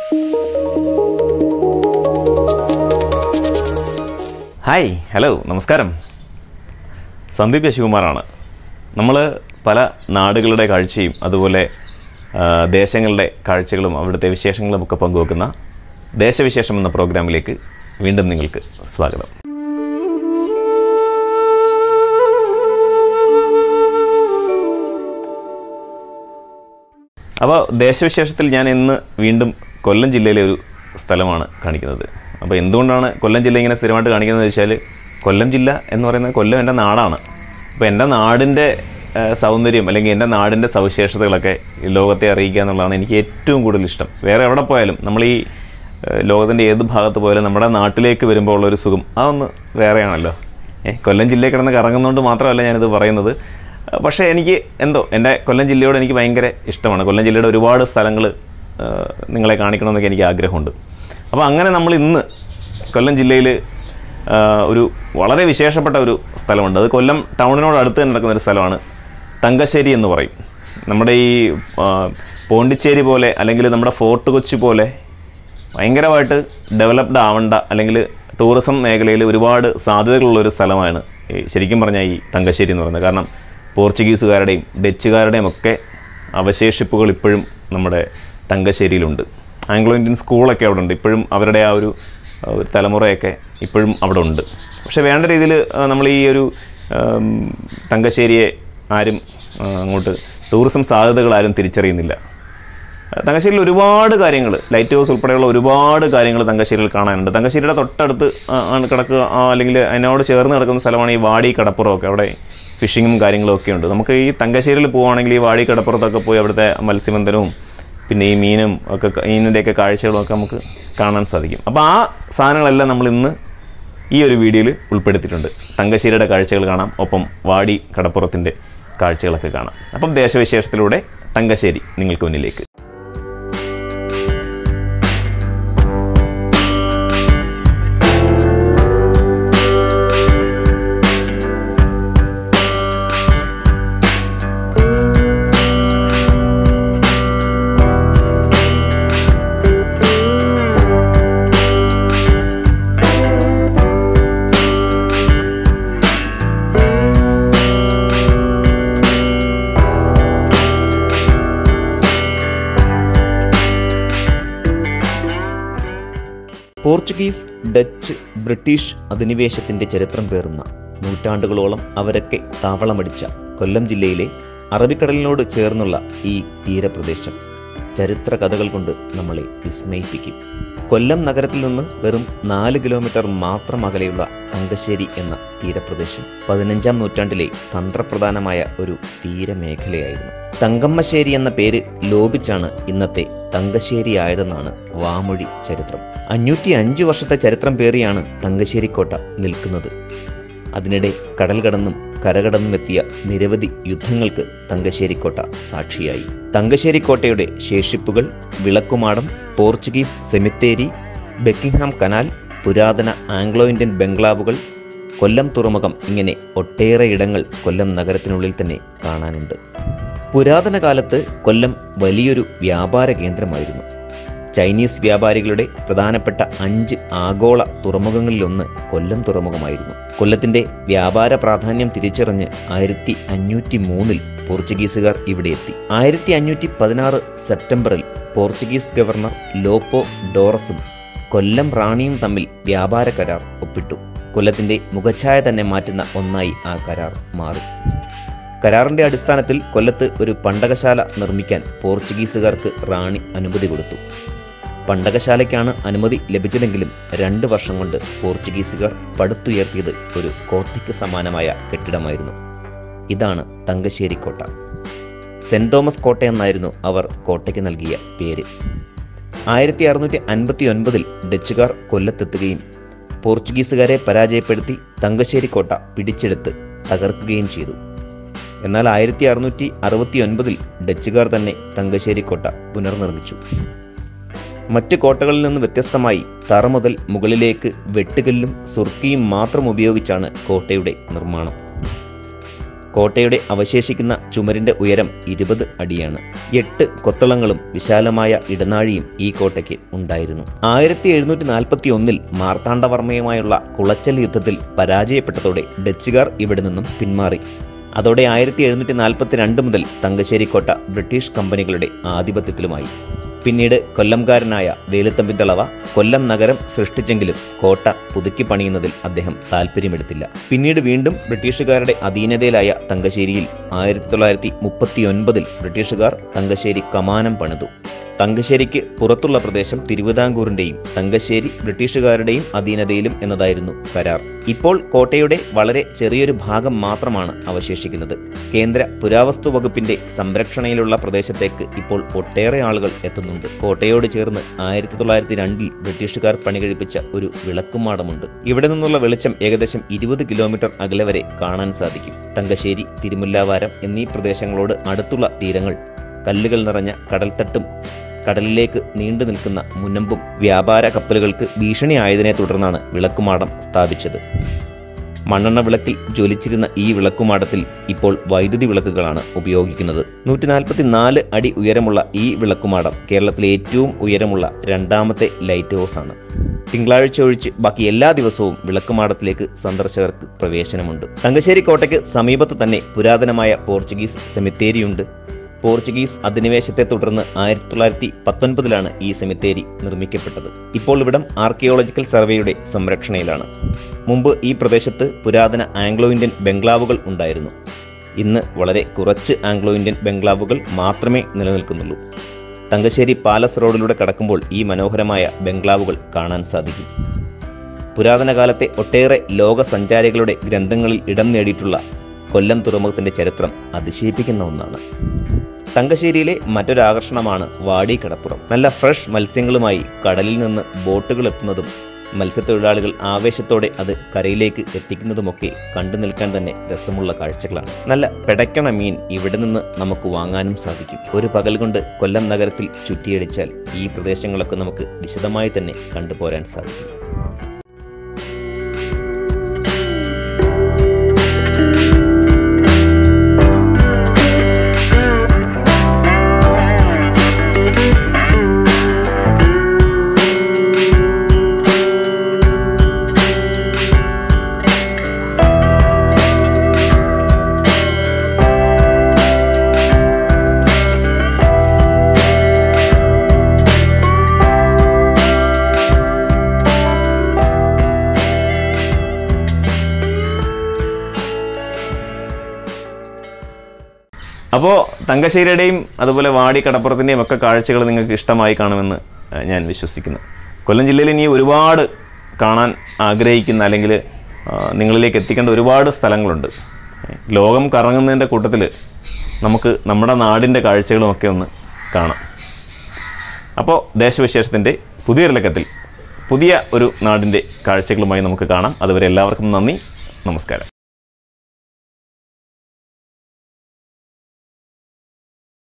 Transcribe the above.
hi hello നമസ്കാരം സന്ദീപ് യശുകുമാറാണ് നമ്മൾ പല നാടുകളുടെ കാഴ്ചയും അതുപോലെ ആ, ദേശങ്ങളുടെ കാഴ്ചകളും അവിടുത്തെ വിശേഷങ്ങളും ഒക്കെ പങ്കുവെക്കുന്ന ദേശവിശേഷം എന്ന പ്രോഗ്രാമിലേക്ക് വീണ്ടും നിങ്ങൾക്ക് സ്വാഗതം അപ്പോൾ ദേശവിശേഷത്തിൽ ഞാൻ ഇന്ന് വീണ്ടും കൊല്ലം ജില്ലയിലെ ഒരു സ്ഥലമാണ് കാണിക്കുന്നത് അപ്പോൾ എന്തുകൊണ്ടാണ് കൊല്ലം ജില്ല ഇങ്ങനെ സ്ഥിരമായിട്ട് കാണിക്കുന്നത് വെച്ചാൽ കൊല്ലം ജില്ല എന്ന് പറയുന്നത് കൊല്ലം എൻ്റെ നാടാണ് അപ്പോൾ എൻ്റെ നാടിൻ്റെ ആ, സൗന്ദര്യം അല്ലെങ്കിൽ എൻ്റെ നാടിൻ്റെ സവിശേഷതകളൊക്കെ ഈ ലോകത്തെ അറിയിക്കുക എന്നുള്ളതാണ് എനിക്ക് ഏറ്റവും കൂടുതൽ ഇഷ്ടം വേറെ എവിടെ പോയാലും നമ്മൾ ഈ ലോകത്തിൻ്റെ ഏത് ഭാഗത്ത് പോയാലും നമ്മുടെ നാട്ടിലേക്ക് വരുമ്പോൾ ഉള്ളൊരു സുഖം അതൊന്ന് വേറെയാണല്ലോ ഏ കൊല്ലം ജില്ലയിൽ കിടന്ന് കറങ്ങുന്നതുകൊണ്ട് മാത്രമല്ല ഞാനിത് പറയുന്നത് പക്ഷേ എനിക്ക് എന്തോ എൻ്റെ കൊല്ലം ജില്ലയോട് എനിക്ക് ഭയങ്കര ഇഷ്ടമാണ് കൊല്ലം ജില്ലയുടെ ഒരുപാട് സ്ഥലങ്ങൾ നിങ്ങളെ കാണിക്കണമെന്നൊക്കെ എനിക്ക് ആഗ്രഹമുണ്ട് അപ്പോൾ അങ്ങനെ നമ്മൾ ഇന്ന് കൊല്ലം ജില്ലയിൽ ഒരു വളരെ വിശേഷപ്പെട്ട ഒരു സ്ഥലമുണ്ട് അത് കൊല്ലം ടൗണിനോട് അടുത്ത് തന്നെ നടക്കുന്ന ഒരു സ്ഥലമാണ് തങ്കശ്ശേരി എന്ന് പറയും നമ്മുടെ ഈ ആ, പോണ്ടിച്ചേരി പോലെ അല്ലെങ്കിൽ നമ്മുടെ ഫോർട്ട് കൊച്ചി പോലെ ഭയങ്കരമായിട്ട് ഡെവലപ്ഡ് ആവേണ്ട അല്ലെങ്കിൽ ടൂറിസം മേഖലയിൽ ഒരുപാട് സാധ്യതകളുള്ള ഒരു സ്ഥലമാണ് ഈ ശരിക്കും പറഞ്ഞാൽ ഈ തങ്കശ്ശേരി എന്ന് പറയുന്നത് കാരണം പോർച്ചുഗീസുകാരുടെയും ഡച്ചുകാരുടെയും ഒക്കെ അവശേഷിപ്പുകൾ ഇപ്പോഴും നമ്മുടെ തങ്കശ്ശേരിയിലുണ്ട് ആംഗ്ലോ ഇന്ത്യൻ സ്കൂളൊക്കെ അവിടെ ഉണ്ട് ഇപ്പോഴും അവരുടെ ആ ഒരു ആ, ഒരു തലമുറയൊക്കെ ഇപ്പോഴും അവിടെ ഉണ്ട് പക്ഷേ വേണ്ട രീതിയിൽ നമ്മൾ ഈ ഒരു ആം, തങ്കശ്ശേരിയെ ആരും ആ, അങ്ങോട്ട് ടൂറിസം സാധ്യതകൾ ആരും തിരിച്ചറിയുന്നില്ല തങ്കശ്ശേരിയിൽ ഒരുപാട് കാര്യങ്ങൾ ലൈറ്റ് ഹൗസ് ഉൾപ്പെടെയുള്ള ഒരുപാട് കാര്യങ്ങൾ തങ്കശ്ശേരിയിൽ കാണാനുണ്ട് തങ്കശ്ശേരിയുടെ തൊട്ടടുത്ത് ആ, ആണ് കിടക്കുക ആ, അല്ലെങ്കിൽ അതിനോട് ചേർന്ന് കിടക്കുന്ന സ്ഥലമാണ് ഈ വാടി കടപ്പുറമൊക്കെ അവിടെ ഫിഷിങ്ങും കാര്യങ്ങളും ഒക്കെ ഉണ്ട് നമുക്ക് ഈ തങ്കശ്ശേരിയിൽ പോവുകയാണെങ്കിൽ ഈ വാടി കടപ്പുറത്തൊക്കെ പോയി അവിടുത്തെ മത്സ്യബന്ധനവും പിന്നെ ഈ മീനും ഒക്കെ ക- മീനിൻ്റെയൊക്കെ കാഴ്ചകളും ഒക്കെ നമുക്ക് കാണാൻ സാധിക്കും അപ്പോൾ ആ സാധനങ്ങളെല്ലാം നമ്മൾ ഇന്ന് ഈ ഒരു വീഡിയോയിൽ ഉൾപ്പെടുത്തിയിട്ടുണ്ട് തങ്കശ്ശേരിയുടെ കാഴ്ചകൾ കാണാം ഒപ്പം വാടി കടപ്പുറത്തിൻ്റെ കാഴ്ചകളൊക്കെ കാണാം അപ്പം ദേശവിശേഷത്തിലൂടെ തങ്കശ്ശേരി നിങ്ങൾക്ക് മുന്നിലേക്ക് പോർച്ചുഗീസ് ഡച്ച് ബ്രിട്ടീഷ് അധിനിവേശത്തിന്റെ ചരിത്രം പേറുന്ന നൂറ്റാണ്ടുകളോളം അവരൊക്കെ താവളമടിച്ച കൊല്ലം ജില്ലയിലെ അറബിക്കടലിനോട് ചേർന്നുള്ള ഈ തീരപ്രദേശം ചരിത്ര കഥകൾ കൊണ്ട് നമ്മളെ വിസ്മയിപ്പിക്കും കൊല്ലം നഗരത്തിൽ നിന്ന് വെറും നാല് കിലോമീറ്റർ മാത്രം അകലെയുള്ള തങ്കശ്ശേരി എന്ന തീരപ്രദേശം പതിനഞ്ചാം നൂറ്റാണ്ടിലെ തന്ത്രപ്രധാനമായ ഒരു തീരമേഖലയായിരുന്നു തങ്കമ്മശ്ശേരി എന്ന പേര് ലോപിച്ചാണ് ഇന്നത്തെ തങ്കശ്ശേരി ആയതെന്നാണ് വാമൊഴി ചരിത്രം അഞ്ഞൂറ്റി അഞ്ച് വർഷത്തെ ചരിത്രം പേറിയാണ് തങ്കശ്ശേരിക്കോട്ട നിൽക്കുന്നത് അതിനിടെ കടൽ കടന്നും കരകടന്നും എത്തിയ നിരവധി യുദ്ധങ്ങൾക്ക് തങ്കശ്ശേരിക്കോട്ട സാക്ഷിയായി തങ്കശ്ശേരിക്കോട്ടയുടെ ശേഷിപ്പുകൾ വിളക്കുമാടം പോർച്ചുഗീസ് സെമിത്തേരി ബെക്കിംഗ്ഹാം കനാൽ പുരാതന ആംഗ്ലോ ഇന്ത്യൻ ബംഗ്ലാവുകൾ കൊല്ലം തുറമുഖം ഇങ്ങനെ ഒട്ടേറെ ഇടങ്ങൾ കൊല്ലം നഗരത്തിനുള്ളിൽ തന്നെ കാണാനുണ്ട് പുരാതന കാലത്ത് കൊല്ലം വലിയൊരു വ്യാപാര കേന്ദ്രമായിരുന്നു ചൈനീസ് വ്യാപാരികളുടെ പ്രധാനപ്പെട്ട അഞ്ച് ആഗോള തുറമുഖങ്ങളിലൊന്ന് കൊല്ലം തുറമുഖമായിരുന്നു കൊല്ലത്തിന്റെ വ്യാപാര പ്രാധാന്യം തിരിച്ചറിഞ്ഞ് ആയിരത്തി അഞ്ഞൂറ്റി മൂന്നിൽ പോർച്ചുഗീസുകാർ ഇവിടെ എത്തി ആയിരത്തി അഞ്ഞൂറ്റി പതിനാറ് സെപ്റ്റംബറിൽ പോർച്ചുഗീസ് ഗവർണർ ലോപ്പോ ഡോറസും കൊല്ലം റാണിയും തമ്മിൽ വ്യാപാര കരാർ ഒപ്പിട്ടു കൊല്ലത്തിന്റെ മുഖഛായ തന്നെ മാറ്റുന്ന ഒന്നായി ആ കരാർ മാറി കരാറിന്റെ അടിസ്ഥാനത്തിൽ കൊല്ലത്ത് ഒരു പണ്ടകശാല നിർമ്മിക്കാൻ പോർച്ചുഗീസുകാർക്ക് റാണി അനുമതി കൊടുത്തു പണ്ടകശാലയ്ക്കാണ് അനുമതി ലഭിച്ചതെങ്കിലും രണ്ട് വർഷം കൊണ്ട് പോർച്ചുഗീസുകാർ പടുത്തുയർത്തിയത് ഒരു കോട്ടയ്ക്ക് സമാനമായ കെട്ടിടമായിരുന്നു ഇതാണ് തങ്കശ്ശേരി കോട്ട സെന്റ് തോമസ് കോട്ട എന്നായിരുന്നു അവർ കോട്ടയ്ക്ക് നൽകിയ പേര് ആയിരത്തി അറുന്നൂറ്റി അൻപത്തി ഒൻപതിൽ ഡച്ചുകാർ കൊല്ലത്തെത്തുകയും പോർച്ചുഗീസുകാരെ പരാജയപ്പെടുത്തി തങ്കശ്ശേരി കോട്ട പിടിച്ചെടുത്ത് തകർക്കുകയും ചെയ്തു എന്നാൽ ആയിരത്തി അറുന്നൂറ്റി അറുപത്തി ഒൻപതിൽ ഡച്ചുകാർ തന്നെ തങ്കശ്ശേരി കോട്ട പുനർനിർമ്മിച്ചു മറ്റ് കോട്ടകളിൽ നിന്ന് വ്യത്യസ്തമായി തറ മുതൽ മുകളിലേക്ക് വെട്ടുകല്ലും സുർക്കിയും മാത്രം ഉപയോഗിച്ചാണ് കോട്ടയുടെ നിർമ്മാണം കോട്ടയുടെ അവശേഷിക്കുന്ന ചുമരിന്റെ ഉയരം ഇരുപത് അടിയാണ് എട്ട് കൊത്തളങ്ങളും വിശാലമായ ഇടനാഴിയും ഈ കോട്ടയ്ക്ക് ഉണ്ടായിരുന്നു ആയിരത്തി എഴുന്നൂറ്റി നാൽപ്പത്തി ഒന്നിൽ മാർത്താണ്ഡവർമ്മയുമായുള്ള കുളച്ചൽ യുദ്ധത്തിൽ പരാജയപ്പെട്ടതോടെ ഡച്ചുകാർ ഇവിടെ നിന്നും പിന്മാറി അതോടെ ആയിരത്തി എഴുന്നൂറ്റി നാൽപ്പത്തി രണ്ട് മുതൽ തങ്കശ്ശേരി കോട്ട ബ്രിട്ടീഷ് കമ്പനികളുടെ ആധിപത്യത്തിലുമായി പിന്നീട് കൊല്ലംകാരനായ വേലുത്തമ്പി ദളവ കൊല്ലം നഗരം സൃഷ്ടിച്ചെങ്കിലും കോട്ട പുതുക്കി പണിയുന്നതിൽ അദ്ദേഹം താല്പര്യമെടുത്തില്ല പിന്നീട് വീണ്ടും ബ്രിട്ടീഷുകാരുടെ അധീനതയിലായ തങ്കശ്ശേരിയിൽ ആയിരത്തി തൊള്ളായിരത്തി മുപ്പത്തിയൊൻപതിൽ ബ്രിട്ടീഷുകാർ തങ്കശ്ശേരി കമാനം പണിതു തങ്കശ്ശേരിക്ക് പുറത്തുള്ള പ്രദേശം തിരുവിതാംകൂറിന്റെയും തങ്കശ്ശേരി ബ്രിട്ടീഷുകാരുടെയും അധീനതയിലും എന്നതായിരുന്നു കരാർ ഇപ്പോൾ കോട്ടയുടെ വളരെ ചെറിയൊരു ഭാഗം മാത്രമാണ് അവശേഷിക്കുന്നത് കേന്ദ്ര പുരാവസ്തു വകുപ്പിന്റെ സംരക്ഷണയിലുള്ള പ്രദേശത്തേക്ക് ഇപ്പോൾ ഒട്ടേറെ ആളുകൾ എത്തുന്നുണ്ട് കോട്ടയോട് ചേർന്ന് ആയിരത്തി തൊള്ളായിരത്തി രണ്ടിൽ ബ്രിട്ടീഷുകാർ പണികഴിപ്പിച്ച ഒരു വിളക്കുമാടമുണ്ട് ഇവിടെ നിന്നുള്ള വെളിച്ചം ഏകദേശം ഇരുപത് കിലോമീറ്റർ അകലെ വരെ കാണാൻ സാധിക്കും തങ്കശ്ശേരി തിരുമുല്ലാവാരം എന്നീ പ്രദേശങ്ങളോട് അടുത്തുള്ള തീരങ്ങൾ കല്ലുകൾ നിറഞ്ഞ കടൽത്തട്ടും കടലിലേക്ക് നീണ്ടു നിൽക്കുന്ന മുനമ്പും വ്യാപാര കപ്പലുകൾക്ക് ഭീഷണിയായതിനെ തുടർന്നാണ് വിളക്കുമാടം സ്ഥാപിച്ചത് മണ്ണെണ്ണ വിളക്കിൽ ജ്വലിച്ചിരുന്ന ഈ വിളക്കുമാടത്തിൽ ഇപ്പോൾ വൈദ്യുതി വിളക്കുകളാണ് ഉപയോഗിക്കുന്നത് നൂറ്റി നാൽപ്പത്തി നാല് അടി ഉയരമുള്ള ഈ വിളക്കുമാടം കേരളത്തിലെ ഏറ്റവും ഉയരമുള്ള രണ്ടാമത്തെ ലൈറ്റ് ഹൗസ് ആണ് തിങ്കളാഴ്ച ഒഴിച്ച് ബാക്കി എല്ലാ ദിവസവും വിളക്കുമാടത്തിലേക്ക് സന്ദർശകർക്ക് പ്രവേശനമുണ്ട് തങ്കശ്ശേരി കോട്ടയ്ക്ക് സമീപത്ത് തന്നെ പുരാതനമായ പോർച്ചുഗീസ് സെമിത്തേരിയുണ്ട് പോർച്ചുഗീസ് അധിനിവേശത്തെ തുടർന്ന് ആയിരത്തി തൊള്ളായിരത്തി പത്തൊൻപതിലാണ് ഈ സെമിത്തേരി നിർമ്മിക്കപ്പെട്ടത് ഇപ്പോൾ ഇവിടം ആർക്കിയോളജിക്കൽ സർവേയുടെ സംരക്ഷണയിലാണ് മുമ്പ് ഈ പ്രദേശത്ത് പുരാതന ആംഗ്ലോ ഇന്ത്യൻ ബംഗ്ലാവുകൾ ഉണ്ടായിരുന്നു ഇന്ന് വളരെ കുറച്ച് ആംഗ്ലോ ഇന്ത്യൻ ബംഗ്ലാവുകൾ മാത്രമേ നിലനിൽക്കുന്നുള്ളൂ തങ്കശ്ശേരി പാലസ് റോഡിലൂടെ കടക്കുമ്പോൾ ഈ മനോഹരമായ ബംഗ്ലാവുകൾ കാണാൻ സാധിക്കും പുരാതന കാലത്തെ ഒട്ടേറെ ലോക സഞ്ചാരികളുടെ ഗ്രന്ഥങ്ങളിൽ ഇടം നേടിയിട്ടുള്ള കൊല്ലം തുറമുഖത്തിന്റെ ചരിത്രം അതിശയിപ്പിക്കുന്ന ഒന്നാണ് തങ്കശ്ശേരിയിലെ മറ്റൊരു ആകർഷണമാണ് വാടി കടപ്പുറം നല്ല ഫ്രഷ് മത്സ്യങ്ങളുമായി കടലിൽ നിന്ന് ബോട്ടുകൾ എത്തുന്നതും മത്സ്യത്തൊഴിലാളികൾ ആവേശത്തോടെ അത് കരയിലേക്ക് എത്തിക്കുന്നതുമൊക്കെ കണ്ടു നിൽക്കാൻ തന്നെ രസമുള്ള കാഴ്ചകളാണ് നല്ല പെടയ്ക്കണ മീൻ ഇവിടെ നിന്ന് നമുക്ക് വാങ്ങാനും സാധിക്കും ഒരു പകൽ കൊണ്ട് കൊല്ലം നഗരത്തിൽ ചുറ്റിയടിച്ചാൽ ഈ പ്രദേശങ്ങളൊക്കെ നമുക്ക് വിശദമായി തന്നെ കണ്ടുപോരാൻ സാധിക്കും അപ്പോൾ തങ്കശ്ശേരിയുടെയും അതുപോലെ വാടി കടപ്പുറത്തിൻ്റെയും ഒക്കെ കാഴ്ചകൾ നിങ്ങൾക്ക് ഇഷ്ടമായി കാണുമെന്ന് ഏഹ്, ഞാൻ വിശ്വസിക്കുന്നു കൊല്ലം ജില്ലയിൽ ഇനി ഒരുപാട് കാണാൻ ആഗ്രഹിക്കുന്ന അല്ലെങ്കിൽ ആ, നിങ്ങളിലേക്ക് എത്തിക്കേണ്ട ഒരുപാട് സ്ഥലങ്ങളുണ്ട് ഏഹ്, ലോകം കറങ്ങുന്നതിൻ്റെ കൂട്ടത്തിൽ നമുക്ക് നമ്മുടെ നാടിൻ്റെ കാഴ്ചകളുമൊക്കെ ഒന്ന് കാണാം അപ്പോൾ ദേശവിശേഷത്തിൻ്റെ പുതിയൊരു ലക്കത്തിൽ പുതിയ ഒരു നാടിൻ്റെ കാഴ്ചകളുമായി നമുക്ക് കാണാം അതുവരെ എല്ലാവർക്കും നന്ദി നമസ്കാരം